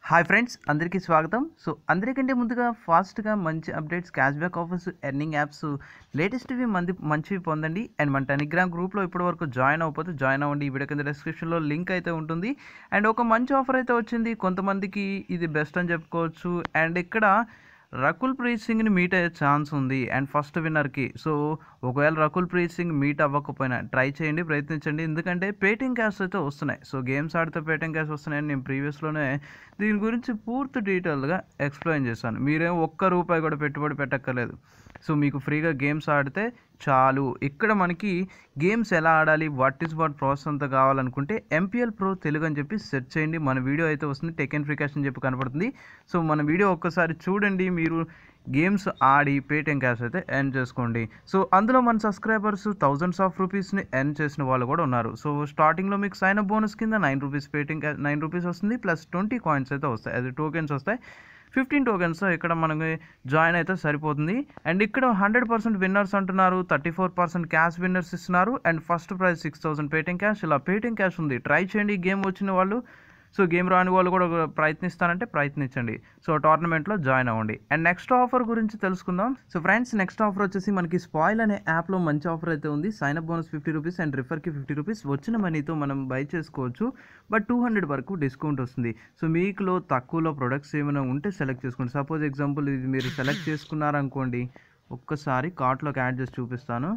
hi friends అందరికీ స్వాగతం so అందరికంటే ముందుగా ఫాస్ట్గా మంచి updates cash back offers earning apps లేటెస్ట్వి మంది మంచివి పొందండి అండ్ మన టెలిగ్రామ్ గ్రూప్లో ఇప్పటివరకు జాయిన్ అవ్వకపోతే జాయిన్ అవ్వండి ఈ వీడియో కింద డిస్క్రిప్షన్లో లింక్ అయితే ఉంటుంది అండ్ ఒక మంచి ఆఫర్ అయితే వచ్చింది కొంతమందికి ఇది బెస్ట్ అని చెప్పుకోవచ్చు అండ్ ఇక్కడ రకుల్ ప్రీత్ సింగ్ని మీట్ అయ్యే ఛాన్స్ ఉంది అండ్ ఫస్ట్ విన్నర్కి సో ఒకవేళ రకుల్ ప్రీత్ సింగ్ మీట్ అవ్వకపోయినా ట్రై చేయండి ప్రయత్నించండి ఎందుకంటే పేటింగ్ క్యాష్ అయితే వస్తున్నాయి సో గేమ్స్ ఆడితే పేటింగ్ క్యాష్ వస్తున్నాయని నేను ప్రీవియస్లోనే దీని గురించి పూర్తి డీటెయిల్గా ఎక్స్ప్లెయిన్ చేశాను మీరేం ఒక్క రూపాయి కూడా పెట్టుబడి పెట్టక్కర్లేదు సో మీకు ఫ్రీగా గేమ్స్ ఆడితే చాలు ఇక్కడ మనకి గేమ్స్ ఎలా ఆడాలి వాట్ ఈస్ వాట్ ప్రాసెస్ అంతా కావాలనుకుంటే ఎంపీఎల్ ప్రో తెలుగు అని చెప్పి సెర్చ్ చేయండి మన వీడియో అయితే వస్తుంది టెక్ అండ్ ఫ్రీ క్యాష్ అని చెప్పి కనపడుతుంది సో మన వీడియో ఒక్కసారి చూడండి మీరు గేమ్స్ ఆడి పేటిఎం క్యాష్ అయితే ఎర్న్ చేసుకోండి సో అందులో మన సబ్స్క్రైబర్స్ థౌజండ్స్ ఆఫ్ రూపీస్ని ఎర్న్ చేసిన వాళ్ళు కూడా ఉన్నారు సో స్టార్టింగ్లో మీకు సైన్ అప్ బోనస్ కింద nine rupees Paytm nine rupees వస్తుంది ప్లస్ ట్వంటీ కాయిన్స్ అయితే వస్తాయి అది టోకెన్స్ వస్తాయి ఫిఫ్టీన్ టోకెన్స్ ఇక్కడ మనకి జాయిన్ అయితే సరిపోతుంది అండ్ ఇక్కడ హండ్రెడ్ పర్సెంట్ విన్నర్స్ అంటున్నారు thirty four percent cash winners ఇస్తున్నారు and first prize six thousand Paytm cash ఇలా పేటింగ్ క్యాష్ ఉంది ట్రై చేయండి ఈ గేమ్ వచ్చిన వాళ్ళు సో గేమ్ రాని వాళ్ళు కూడా ప్రయత్నిస్తానంటే ప్రయత్నించండి సో టోర్నమెంట్లో జాయిన్ అవ్వండి అండ్ నెక్స్ట్ ఆఫర్ గురించి తెలుసుకుందాం సో ఫ్రెండ్స్ నెక్స్ట్ ఆఫర్ వచ్చేసి మనకి స్పాయిల్ అనే యాప్లో మంచి ఆఫర్ అయితే ఉంది sign up bonus fifty rupees and రిఫర్కి ఫిఫ్టీ రూపీస్ వచ్చిన మనీతో మనం బై చేసుకోవచ్చు బట్ టూ హండ్రెడ్ వరకు డిస్కౌంట్ వస్తుంది సో మీకులో తక్కువలో ప్రొడక్ట్స్ ఏమైనా ఉంటే సెలెక్ట్ చేసుకోండి సపోజ్ ఎగ్జాంపుల్ ఇది మీరు సెలెక్ట్ చేసుకున్నారనుకోండి ఒక్కసారి కార్ట్లోకి యాడ్ చేసి చూపిస్తాను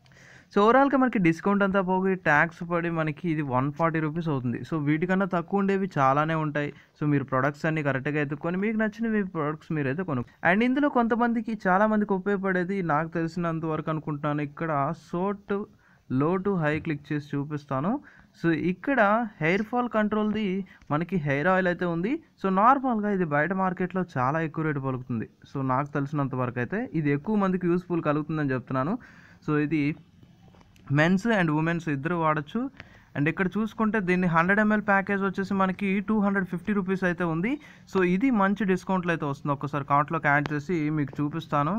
సో ఓవరాల్గా మనకి డిస్కౌంట్ అంతా పోయి ట్యాక్స్ పడి మనకి ఇది వన్ ఫార్టీ రూపీస్ అవుతుంది సో వీటికన్నా తక్కువ ఉండేవి చాలానే ఉంటాయి సో మీరు ప్రొడక్ట్స్ అన్ని కరెక్ట్గా ఎత్తుకొని మీకు నచ్చినవి ప్రొడక్ట్స్ మీరు అయితే కొను అండ్ ఇందులో కొంతమందికి చాలా మందికి ఉపయోగపడేది నాకు తెలిసినంత వరకు అనుకుంటున్నాను ఇక్కడ సోట్ లో టు హై క్లిక్ చేసి చూపిస్తాను సో ఇక్కడ హెయిర్ ఫాల్ కంట్రోల్ది మనకి హెయిర్ ఆయిల్ అయితే ఉంది సో నార్మల్గా ఇది బయట మార్కెట్లో చాలా ఎక్కువ రేటు పలుకుతుంది సో నాకు తెలిసినంత వరకు అయితే ఇది ఎక్కువ మందికి యూస్ఫుల్ కలుగుతుందని చెప్తున్నాను సో ఇది మెన్స్ అండ్ ఉమెన్స్ ఇద్దరు వాడచ్చు అండ్ ఇక్కడ చూసుకుంటే దీన్ని హండ్రెడ్ ఎంఎల్ ప్యాకేజ్ వచ్చేసి మనకి టూ హండ్రెడ్ ఫిఫ్టీ రూపీస్ అయితే ఉంది సో ఇది మంచి డిస్కౌంట్లో అయితే వస్తుంది ఒక్కసారి కార్ట్లోకి యాడ్ చేసి మీకు చూపిస్తాను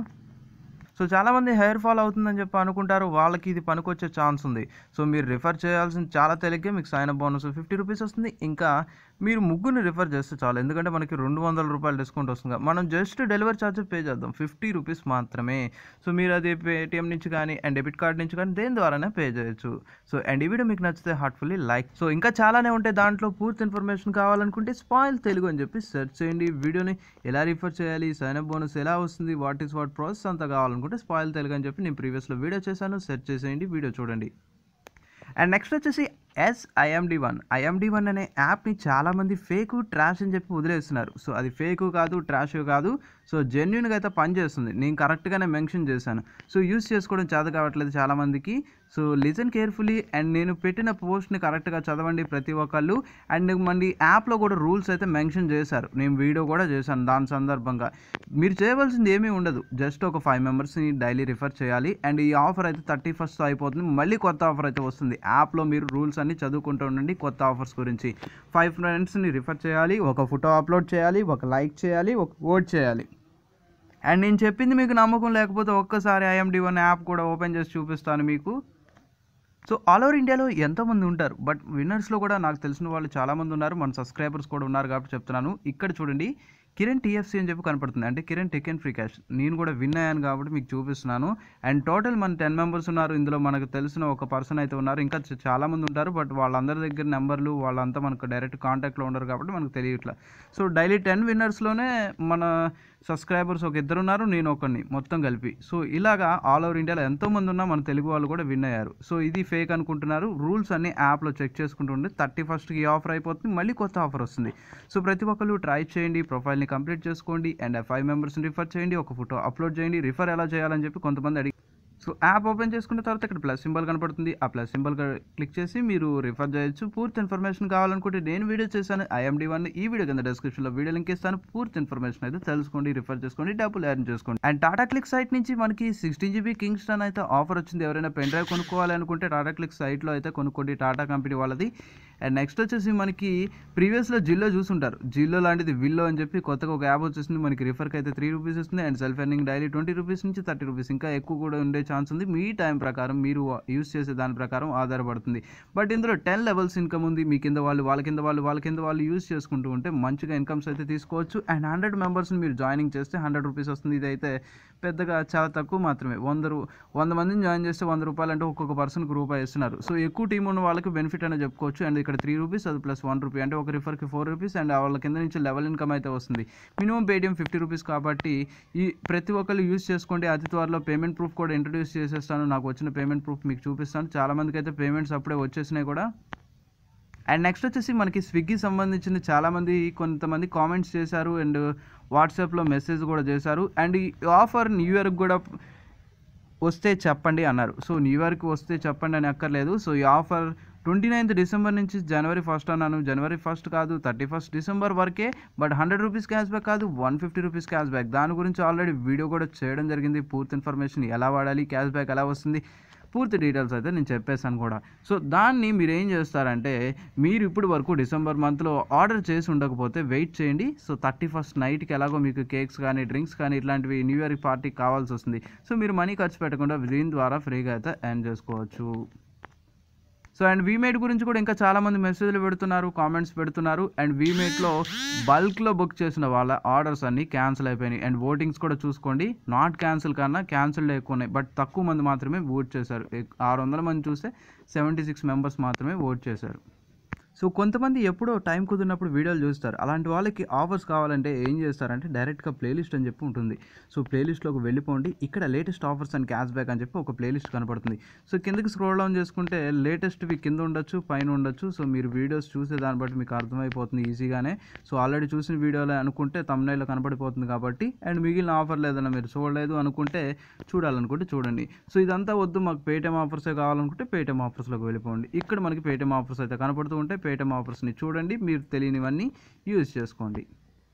సో చాలామంది హెయిర్ ఫాల్ అవుతుందని చెప్పి అనుకుంటారు వాళ్ళకి ఇది పనికొచ్చే ఛాన్స్ ఉంది సో మీరు రిఫర్ చేయాల్సిన చాలా తెలిగ్గా మీకు sign up bonus fifty rupees వస్తుంది ఇంకా మీరు ముగ్గురిని రిఫర్ చేస్తే చాలు ఎందుకంటే మనకి రెండు వందల రూపాయలు డిస్కౌంట్ వస్తుంది మనం జస్ట్ డెలివరీ ఛార్జెస్ పే చేద్దాం ఫిఫ్టీ రూపీస్ మాత్రమే సో మీరు అది పేటిఎం నుంచి కానీ అండ్ డెబిట్ కార్డ్ నుంచి కానీ దేని ద్వారానే పే చేయొచ్చు సో అండ్ ఈ వీడియో మీకు నచ్చితే హార్ట్ఫుల్లీ లైక్ సో ఇంకా చాలానే ఉంటాయి దాంట్లో పూర్తి ఇన్ఫర్మేషన్ కావాలనుకుంటే స్పాయిల్ తెలుగు అని చెప్పి సెర్చ్ చేయండి వీడియోని ఎలా రిఫర్ చేయాలి సైన్ అప్ బోనస్ ఎలా వస్తుంది వాట్ ఈస్ వాట్ ప్రాసెస్ అంతా కావాలనుకుంటే స్పాయిల్ తెలుగు అని చెప్పి నేను ప్రీవియస్లో వీడియో చేశాను సెర్చ్ చేసేయండి వీడియో చూడండి అండ్ నెక్స్ట్ వచ్చేసి S IMD one IMD one అనే యాప్ని చాలామంది ఫేక్ ట్రాష్ అని చెప్పి వదిలేస్తున్నారు సో అది ఫేక్ కాదు ట్రాష్ కాదు సో జెన్యున్గా అయితే పనిచేస్తుంది నేను కరెక్ట్గానే మెన్షన్ చేశాను సో యూస్ చేసుకోవడం చేత కావట్లేదు చాలామందికి సో లిజన్ కేర్ఫుల్లీ అండ్ నేను పెట్టిన పోస్ట్ని కరెక్ట్గా చదవండి ప్రతి ఒక్కళ్ళు అండ్ మన యాప్లో కూడా రూల్స్ అయితే మెన్షన్ చేశారు నేను వీడియో కూడా చేశాను దాని సందర్భంగా మీరు చేయవలసింది ఏమీ ఉండదు జస్ట్ ఒక ఫైవ్ మెంబర్స్ని డైలీ రిఫర్ చేయాలి అండ్ ఈ ఆఫర్ అయితే థర్టీ ఫస్ట్ అయిపోతుంది మళ్ళీ కొత్త ఆఫర్ అయితే వస్తుంది యాప్లో మీరు రూల్స్ అన్ని చదువుకుంటూ ఉండండి కొత్త ఆఫర్స్ గురించి ఫైవ్ ఫ్రెండ్స్ని రిఫర్ చేయాలి ఒక ఫోటో అప్లోడ్ చేయాలి ఒక లైక్ చేయాలి ఒక ఓట్ చేయాలి అండ్ నేను చెప్పింది మీకు నమ్మకం లేకపోతే ఒక్కసారి ఐఎండి వన్ యాప్ కూడా ఓపెన్ చేసి చూపిస్తాను మీకు సో ఆల్ ఓవర్ ఇండియాలో ఎంతోమంది ఉంటారు బట్ విన్నర్స్లో కూడా నాకు తెలిసిన వాళ్ళు చాలామంది ఉన్నారు మన సబ్స్క్రైబర్స్ కూడా ఉన్నారు కాబట్టి చెప్తున్నాను ఇక్కడ చూడండి కిరణ్ టీఎఫ్సీ అని చెప్పి కనపడుతుంది అంటే Kiran tech and free cash నేను కూడా విన్ అయ్యాను కాబట్టి మీకు చూపిస్తున్నాను అండ్ టోటల్ మన టెన్ మెంబర్స్ ఉన్నారు ఇందులో మనకు తెలిసిన ఒక పర్సన్ అయితే ఉన్నారు ఇంకా చ- చాలామంది ఉంటారు బట్ వాళ్ళందరి దగ్గర నెంబర్లు వాళ్ళంతా మనకు డైరెక్ట్ కాంటాక్ట్లో ఉండరు కాబట్టి మనకు తెలియట్లా సో డైలీ టెన్ విన్నర్స్లోనే మన సబ్స్క్రైబర్స్ ఒక ఇద్దరు ఉన్నారు నేను ఒకరిని మొత్తం కలిపి సో ఇలాగా ఆల్ ఓవర్ ఇండియాలో ఎంతోమంది ఉన్నా మన తెలుగు వాళ్ళు కూడా విన్ అయ్యారు సో ఇది ఫేక్ అనుకుంటున్నారు రూల్స్ అన్ని యాప్లో చెక్ చేసుకుంటుండే థర్టీ ఫస్ట్కి ఈ ఆఫర్ అయిపోతుంది మళ్ళీ కొత్త ఆఫర్ వస్తుంది సో ప్రతి ఒక్కరు ట్రై చేయండి ప్రొఫైల్ని కంప్లీట్ చేసుకోండి అండ్ ఫైవ్ మెంబర్స్ని రిఫర్ చేయండి ఒక ఫోటో అప్లోడ్ చేయండి రిఫర్ ఎలా చేయాలని చెప్పి కొంతమంది అడిగి సో యాప్ ఓపెన్ చేసుకున్న తర్వాత ఇక్కడ ప్లస్ సింబల్ కనపడుతుంది ఆ ప్లస్ సింబల్ క్లిక్ చేసి మీరు రిఫర్ చేయొచ్చు పూర్తి ఇన్ఫర్మేషన్ కావాలనుకుంటే నేను వీడియో చేశాను ఐఎండి వన్ ఈ వీడియో కింద డిస్క్రిప్షన్లో వీడియో లింక్ ఇస్తాను పూర్తి ఇన్ఫర్మేషన్ అయితే తెలుసుకోండి రిఫర్ చేసుకోండి డబ్బులు ఎర్న్ చేసుకోండి అండ్ టాటా క్లిక్ సైట్ నుంచి మనకి సిక్స్టీన్ జీబీ కింగ్స్టన్ అయితే ఆఫర్ వచ్చింది ఎవరైనా పెన్ డ్రైవ్ కొనుక్కోవాలనుకుంటే టాటా క్లిక్ సైట్లో అయితే కొనుక్కోండి టాటా కంపెనీ వాళ్ళది అండ్ నెక్స్ట్ వచ్చేసి మనకి ప్రీవియస్లో జిల్లో చూసుంటారు జిల్లో లాంటిది విల్లో అని చెప్పి కొత్తగా ఒక యాప్ వచ్చేసింది మనకి రిఫర్కి అయితే త్రీ రూపీస్ వస్తుంది and self earning daily twenty rupees నుంచి థర్టీ రూపీస్ ఇంకా ఎక్కువ కూడా ఉండే ఛాన్స్ ఉంది మీ టైం ప్రకారం మీరు యూస్ చేసే దాని ప్రకారం ఆధారపడుతుంది బట్ ఇందులో టెన్ లెవెల్స్ ఇన్కమ్ ఉంది మీ కింద వాళ్ళు వాళ్ళ కింద వాళ్ళు వాళ్ళ కింద వాళ్ళు యూస్ చేసుకుంటూ ఉంటే మంచిగా ఇన్కమ్స్ అయితే తీసుకోవచ్చు అండ్ హండ్రెడ్ మెంబర్స్ని మీరు జాయినింగ్ చేస్తే హండ్రెడ్ రూపీస్ వస్తుంది ఇదైతే పెద్దగా చాలా తక్కువ మాత్రమే వంద రూ వంద మందిని జాయిన్ చేస్తే వంద రూపాయలు అంటే ఒక్కొక్క పర్సన్కి రూపాయి ఇస్తున్నారు సో ఎక్కువ టీం ఉన్న వాళ్ళకి బెనిఫిట్ అనేది చెప్పుకోవచ్చు అండ్ ఇక్కడ త్రీ రూపీస్ అది ప్లస్ వన్ రూపీ అంటే ఒక రిఫర్కి ఫోర్ రూపీస్ అండ్ వాళ్ళ కింద నుంచి లెవెల్ ఇన్కమ్ అయితే వస్తుంది మినిమం పేటిఎం ఫిఫ్టీ రూపీస్ కాబట్టి ఈ ప్రతి ఒక్కరు యూస్ చేసుకోండి అతి త్వరలో పేమెంట్ ప్రూఫ్ కూడా ఇంట్రడ్యూస్ చేసేస్తాను నాకు వచ్చిన పేమెంట్ ప్రూఫ్ మీకు చూపిస్తాను చాలామందికి అయితే పేమెంట్స్ అప్పుడే వచ్చేసినాయి కూడా అండ్ నెక్స్ట్ వచ్చేసి మనకి స్విగ్గీ సంబంధించింది చాలామంది కొంతమంది కామెంట్స్ చేశారు అండ్ వాట్సాప్లో మెసేజ్ కూడా చేశారు అండ్ ఈ ఆఫర్ న్యూ ఇయర్కి కూడా వస్తే చెప్పండి అన్నారు సో న్యూ ఇయర్కి వస్తే చెప్పండి అని అక్కర్లేదు సో ఈ ఆఫర్ ట్వంటీ నైన్త్ డిసెంబర్ నుంచి జనవరి ఫస్ట్ అన్నాను జనవరి ఫస్ట్ కాదు థర్టీ ఫస్ట్ డిసెంబర్ వరకే but hundred rupees cash back కాదు one fifty rupees cash back దాని గురించి ఆల్రెడీ వీడియో కూడా చేయడం జరిగింది పూర్తి ఇన్ఫర్మేషన్ ఎలా వాడాలి క్యాష్ బ్యాక్ ఎలా వస్తుంది పూర్తి డీటెయిల్స్ అయితే నేను చెప్పేశాను కూడా సో దాన్ని మీరు ఏం చేస్తారంటే మీరు ఇప్పుడు వరకు డిసెంబర్ మంత్లో ఆర్డర్ చేసి ఉండకపోతే వెయిట్ చేయండి సో థర్టీ ఫస్ట్ నైట్కి ఎలాగో మీకు కేక్స్ కానీ డ్రింక్స్ కానీ ఇట్లాంటివి న్యూ ఇయర్ పార్టీకి కావాల్సి వస్తుంది సో మీరు మనీ ఖర్చు పెట్టకుండా దీని ద్వారా ఫ్రీగా అయితే ఎర్న్ చేసుకోవచ్చు సో అండ్ వీమేట్ గురించి కూడా ఇంకా చాలామంది మెసేజ్లు పెడుతున్నారు కామెంట్స్ పెడుతున్నారు అండ్ వీమేట్లో బల్క్లో బుక్ చేసిన వాళ్ళ ఆర్డర్స్ అన్నీ క్యాన్సిల్ అయిపోయినాయి అండ్ ఓటింగ్స్ కూడా చూసుకోండి నాట్ క్యాన్సిల్ కన్నా క్యాన్సిల్డ్ ఎక్కువ ఉన్నాయి బట్ తక్కువ మంది మాత్రమే ఓట్ చేశారు ఎక్- ఆరు వందల మంది చూస్తే సెవెంటీ సిక్స్ మెంబర్స్ మాత్రమే ఓట్ చేశారు సో కొంతమంది ఎప్పుడో టైం కుదిరినప్పుడు వీడియోలు చూస్తారు అలాంటి వాళ్ళకి ఆఫర్స్ కావాలంటే ఏం చేస్తారంటే డైరెక్ట్గా ప్లేలిస్ట్ అని చెప్పి ఉంటుంది సో ప్లేలిస్ట్లోకి వెళ్ళిపోండి ఇక్కడ latest offers and cash back అని చెప్పి ఒక ప్లేలిస్ట్ కనపడుతుంది సో కిందకి స్క్రోల్ డౌన్ చేసుకుంటే లేటెస్ట్వి కింద ఉండొచ్చు పైన ఉండొచ్చు సో మీరు వీడియోస్ చూసే దాన్ని బట్టి మీకు అర్థమైపోతుంది ఈజీగానే సో ఆల్రెడీ చూసిన వీడియోలో అనుకుంటే తమ్నైల్లో కనపడిపోతుంది కాబట్టి అండ్ మిగిలిన ఆఫర్ లేదన్నా మీరు చూడలేదు అనుకుంటే చూడాలనుకుంటే చూడండి సో ఇదంతా వద్దు మాకు పేటీఎం ఆఫర్సే కావాలనుకుంటే పేటీఎం ఆఫర్స్లోకి వెళ్ళిపోండి ఇక్కడ మనకి పేటీఎం ఆఫర్స్ అయితే కనపడుతూ ఉంటాయి పేటీఎం ఆఫర్స్ని చూడండి మీరు తెలియనివన్నీ యూజ్ చేసుకోండి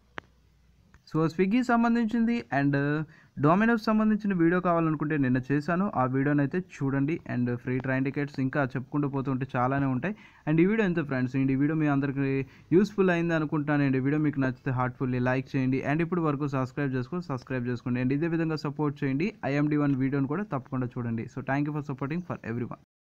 సో స్విగ్గీ సంబంధించింది అండ్ డొమినోస్ సంబంధించిన వీడియో కావాలనుకుంటే నిన్న చేశాను ఆ వీడియోని అయితే చూడండి అండ్ ఫ్రీ ట్రైన్ టికెట్స్ ఇంకా చెప్పుకుంటూ పోతుంటే చాలానే ఉంటాయి అండ్ ఈ వీడియో ఎంత ఫ్రెండ్స్ ఈ వీడియో మీ అందరికీ యూస్ఫుల్ అయింది అనుకుంటాను అండ్ ఈ వీడియో మీకు నచ్చితే హార్ట్ఫుల్లీ లైక్ చేయండి అండ్ ఇప్పుడు వరకు సబ్స్క్రైబ్ చేసుకొని సబ్స్క్రైబ్ చేసుకోండి అండ్ ఇదే విధంగా సపోర్ట్ చేయండి ఐఎండి వన్ వీడియోని కూడా తప్పకుండా చూడండి so thank you for supporting for every